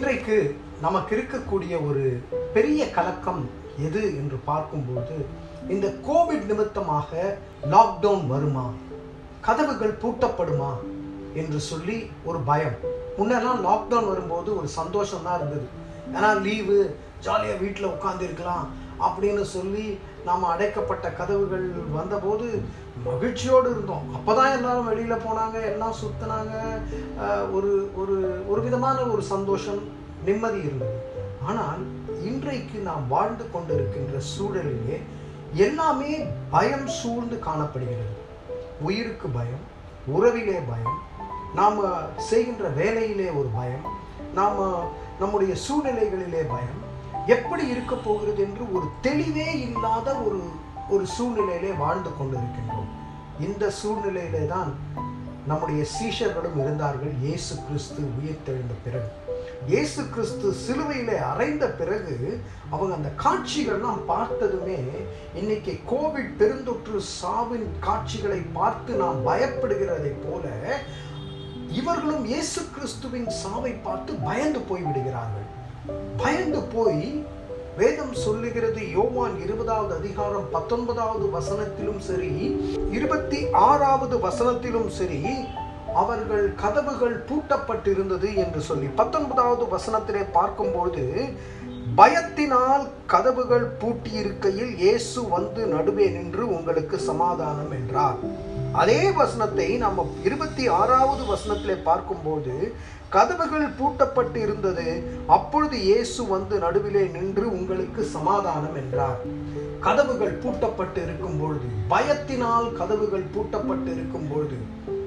இன்றைக்கு நமக்கு இருக்கக்கூடிய ஒரு பெரிய கலக்கம் எது என்று பார்க்கும்போது இந்த கோவிட் நிமித்தமாக லாக்டவுன் வருமா கதவுகள் பூட்டப்படுமா என்று சொல்லி ஒரு பயம் முன்னெல்லாம் லாக்டவுன் வரும்போது ஒரு சந்தோஷம் தான் இருந்தது ஏன்னா லீவு ஜாலியாக வீட்டில் உட்காந்துருக்கலாம் அப்படின்னு சொல்லி நாம் அடைக்கப்பட்ட கதவுகள் வந்தபோது மகிழ்ச்சியோடு இருந்தோம் அப்போ தான் எல்லாரும் வெளியில் போனாங்க எல்லாம் சுற்றினாங்க ஒரு ஒரு ஒரு விதமான ஒரு சந்தோஷம் நிம்மதி இருந்தது ஆனால் இன்றைக்கு நாம் வாழ்ந்து கொண்டிருக்கின்ற சூழலிலே எல்லாமே பயம் சூழ்ந்து காணப்படுகிறது உயிருக்கு பயம் உறவிலே பயம் நாம் செய்கின்ற வேலையிலே ஒரு பயம் நாம் நம்முடைய சூழ்நிலைகளிலே பயம் எப்படி இருக்க போகிறது என்று ஒரு தெளிவே இல்லாத ஒரு ஒரு சூழ்நிலையிலே வாழ்ந்து கொண்டிருக்கின்றோம் இந்த சூழ்நிலையிலே தான் நம்முடைய சீஷர்களும் இருந்தார்கள் இயேசு கிறிஸ்து உயிர்த்தெழுந்த பிறகு இயேசு கிறிஸ்து சிலுவையிலே அறைந்த பிறகு அவங்க அந்த காட்சிகள்லாம் பார்த்ததுமே இன்னைக்கு கோவிட் பெருந்தொற்று சாவின் காட்சிகளை பார்த்து நாம் பயப்படுகிறதை போல இவர்களும் இயேசு கிறிஸ்துவின் சாவை பார்த்து பயந்து போய் விடுகிறார்கள் பயந்து போய் வேதம் சொல்லுகிறது யோவான் இருபதாவது அதிகாரம் பத்தொன்பதாவது வசனத்திலும் சரி இருபத்தி ஆறாவது வசனத்திலும் சரி அவர்கள் கதவுகள் பூட்டப்பட்டிருந்தது என்று சொல்லி பத்தொன்பதாவது வசனத்திலே பார்க்கும்போது பயத்தினால் கதவுகள் பூட்டியிருக்கையில் இயேசு வந்து நடுவே நின்று உங்களுக்கு சமாதானம் என்றார் அதே வசனத்தை நம்ம இருபத்தி ஆறாவது வசனத்திலே பார்க்கும்போது கதவுகள் பூட்டப்பட்டு இருந்தது அப்பொழுது இயேசு வந்து நடுவிலே நின்று உங்களுக்கு சமாதானம் என்றார் கதவுகள் பூட்டப்பட்டு இருக்கும் பொழுது பயத்தினால் கதவுகள் பூட்டப்பட்டு இருக்கும் பொழுது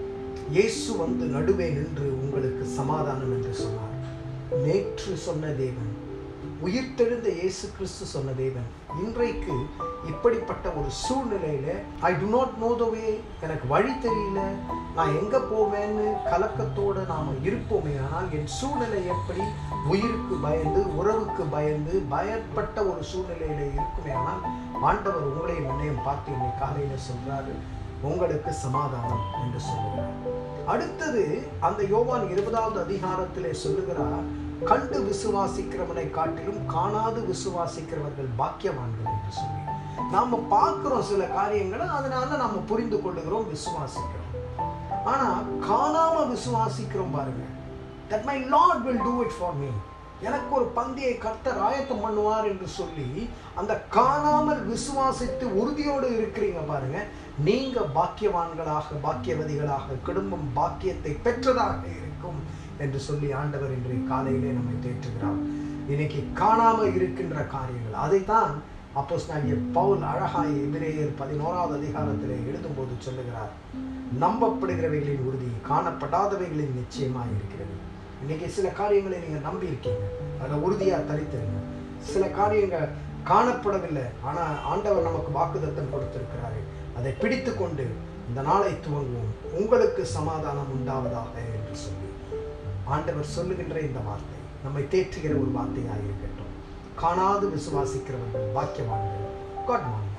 இயேசு வந்து நடுவே நின்று உங்களுக்கு சமாதானம் என்று சொன்னார் நேற்று சொன்ன தேவன் உயிர்த்தெழுந்த இயேசு கிறிஸ்து சொன்ன தேவன் இன்றைக்கு இப்படிப்பட்ட ஒரு சூழ்நிலையில I do not know the way எனக்கு வழி தெரியல நான் எங்க போவேன்னு கலக்கத்தோட நாம இருப்போமே ஆனால் என் சூழ்நிலை எப்படி உயிருக்கு பயந்து உறவுக்கு பயந்து பயப்பட்ட ஒரு சூழ்நிலையில இருக்குமே ஆனால் ஆண்டவர் உங்களையும் என்னையும் பார்த்து இன்னைக்கு காலையில சொல்றாரு உங்களுக்கு சமாதானம் என்று சொல்லுகிறார் அடுத்தது அந்த யோவான் இருபதாவது அதிகாரத்திலே சொல்லுகிறார் கண்டு விசுவாசிக்கிறவனை காட்டிலும் காணாது விசுவாசிக்கிறவர்கள் பாக்கியவான்கள் என்று சொல்லி நாம பார்க்கிறோம் சில காரியங்களை அதனால நாம புரிந்து கொள்ளுகிறோம் விசுவாசிக்கிறோம் ஆனா காணாம விசுவாசிக்கிறோம் பாருங்க that my Lord will do it for me எனக்கு ஒரு பந்தியை கர்த்தர் ஆயத்தம் பண்ணுவார் என்று சொல்லி அந்த காணாமல் விசுவாசித்து உறுதியோடு இருக்கிறீங்க பாருங்க நீங்க பாக்கியவான்களாக பாக்கியவதிகளாக குடும்பம் பாக்கியத்தை பெற்றதாக இருக்கும் என்று சொல்லி ஆண்டவர் இன்றைய காலையிலே நம்மை தேற்றுகிறார் இன்னைக்கு காணாம இருக்கின்ற காரியங்கள் அதைத்தான் அப்போ பவுல் அழகாய் எதிரேயர் பதினோராவது அதிகாரத்திலே எழுதும்போது சொல்லுகிறார் நம்பப்படுகிறவைகளின் உறுதி காணப்படாதவைகளின் நிச்சயமாக இருக்கிறது இன்னைக்கு சில காரியங்களை நீங்க நம்பி இருக்கீங்க அதில் உறுதியா தரித்திருங்க சில காரியங்கள் காணப்படவில்லை ஆனா ஆண்டவர் நமக்கு வாக்குதத்தம் கொடுத்திருக்கிறாரு அதை பிடித்து கொண்டு இந்த நாளை துவங்குவோம் உங்களுக்கு சமாதானம் உண்டாவதாக என்று சொல்லி ஆண்டவர் சொல்லுகின்ற இந்த வார்த்தை நம்மை தேற்றுகிற ஒரு வார்த்தையாக இருக்கட்டும் காணாது விசுவாசிக்கிறவர்கள் பாக்கியவான்கள் காட் மார்னிங்